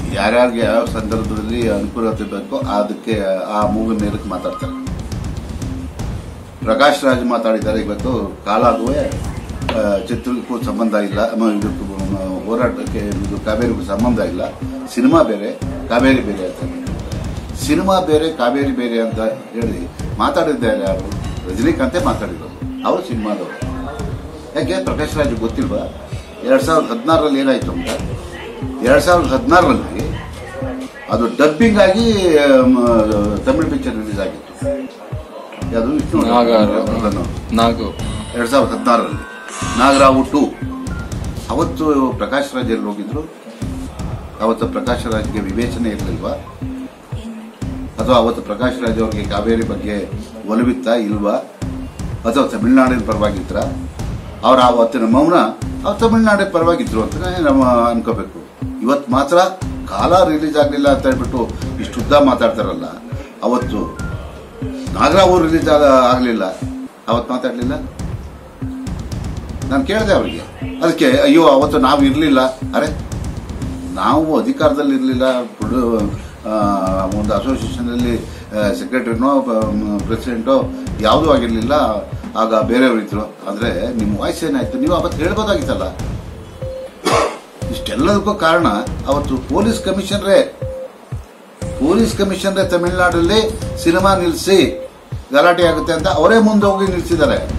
ಯಾರ್ಯಾರಿಗೆ ಯಾವ ಸಂದರ್ಭದಲ್ಲಿ ಅನುಕೂಲತೆ ಬೇಕೋ ಅದಕ್ಕೆ ಆ ಮೂಗಿನ ಮೇಲಕ್ಕೆ ಮಾತಾಡ್ತಾರೆ ಪ್ರಕಾಶ್ ರಾಜ್ ಮಾತಾಡಿದ್ದಾರೆ ಇವತ್ತು ಕಾಲಾಗುವೆ ಆ, ಚಿತ್ರಕ್ಕೂ ಸಂಬಂಧ ಇಲ್ಲ ಮ- ಇದಕ್ಕೂ ಮ- ಹೋರಾಟಕ್ಕೆ ಇದು ಕಾವೇರಿಗೂ ಸಂಬಂಧ ಇಲ್ಲ ಸಿನಿಮಾ ಬೇರೆ ಕಾವೇರಿ ಬೇರೆ ಅಂತ ಸಿನಿಮಾ ಬೇರೆ ಕಾವೇರಿ ಬೇರೆ ಅಂತ ಹೇಳಿ ಮಾತಾಡಿದ್ದಾರೆ ಯಾರು ರಜನಿಕಾಂತೆ ಮಾತಾಡಿರೋದು ಅವರು ಸಿನಿಮಾದವರು ಯಾಕೆ ಪ್ರಕಾಶ್ ರಾಜ್ ಗೊತ್ತಿಲ್ವಾ ಎರಡ್ ಸಾವಿರದ ಹದಿನಾರರಲ್ಲಿ ಏನಾಯ್ತು ಅಂತ ಎರಡ್ ಸಾವಿರದ ಹದಿನಾರರಲ್ಲಿ ಅದು ಡಬ್ಬಿಂಗ್ ಆಗಿ ಮ, ತಮಿಳ್ ಪಿಕ್ಚರ್ ರಿಲೀಸ್ ಆಗಿತ್ತು ಯಾವುದು ವಿಷ್ಣು ನಾಗಾರ ಅದನ್ನು ನಾಗು ಎರಡ್ ಸಾವಿರದ ಹದಿನಾರರಲ್ಲಿ ನಾಗರಾವು ಟು ಅವತ್ತು ಪ್ರಕಾಶ್ ರಾಜ್ ಎಲ್ಲಿ ಹೋಗಿದ್ರು ಅವತ್ತು ಪ್ರಕಾಶ್ ರಾಜ್ಗೆ ವಿವೇಚನೆ ಇರಲಿಲ್ವಾ ಅಥವಾ ಅವತ್ತು ಪ್ರಕಾಶ್ ರಾಜ್ ಅವರಿಗೆ ಕಾವೇರಿ ಬಗ್ಗೆ ಒಲವಿತ್ತ ಇಲ್ವಾ ಅಥವಾ ತಮಿಳುನಾಡಿನ ಪರವಾಗಿದ್ರ ಅವರ ಅವತ್ತಿನ ಮೌನ ಅವ್ರು ತಮಿಳುನಾಡಿನ ಪರವಾಗಿದ್ರು ಅಂತ ನಮ್ಮ ಅನ್ಕೋಬೇಕು ಇವತ್ತು ಮಾತ್ರ ಕಾಲ ರಿಲೀಸ್ ಆಗಲಿಲ್ಲ ಅಂತ ಹೇಳ್ಬಿಟ್ಟು ಇಷ್ಟು ಉದ್ದ ಮಾತಾಡ್ತಾರಲ್ಲ ಅವತ್ತು ನಾಗರಾವು ರಿಲೀಸ್ ಆಗಲಿಲ್ಲ ಅವತ್ತು ಮಾತಾಡಲಿಲ್ಲ ನಾನು ಕೇಳಿದೆ ಅವರಿಗೆ ಅದಕ್ಕೆ ಅಯ್ಯೋ ಅವತ್ತು ನಾವು ಇರಲಿಲ್ಲ ಅರೆ ನಾವು ಅಧಿಕಾರದಲ್ಲಿ ಇರಲಿಲ್ಲ ಒಂದು ಅಸೋಸಿಯೇಷನಲ್ಲಿ ಸೆಕ್ರೆಟರಿನೋ ಪ್ರೆಸಿಡೆಂಟೋ ಯಾವುದೂ ಆಗಿರಲಿಲ್ಲ ಆಗ ಬೇರೆಯವರು ಇದ್ರು ಆದರೆ ನಿಮ್ಮ ವಾಯ್ಸ್ ಏನಾಯ್ತು ನೀವು ಅವತ್ತು ಹೇಳ್ಬೋದಾಗಿತ್ತಲ್ಲ ಇಷ್ಟೆಲ್ಲದಕ್ಕೂ ಕಾರಣ ಅವತ್ತು ಪೊಲೀಸ್ ಕಮಿಷನರೇ ಪೊಲೀಸ್ ಕಮಿಷನರೇ ತಮಿಳುನಾಡಲ್ಲಿ ಸಿನಿಮಾ ನಿಲ್ಲಿಸಿ ಗಲಾಟೆ ಆಗುತ್ತೆ ಅಂತ ಅವರೇ ಮುಂದೆ ಹೋಗಿ ನಿಲ್ಸಿದ್ದಾರೆ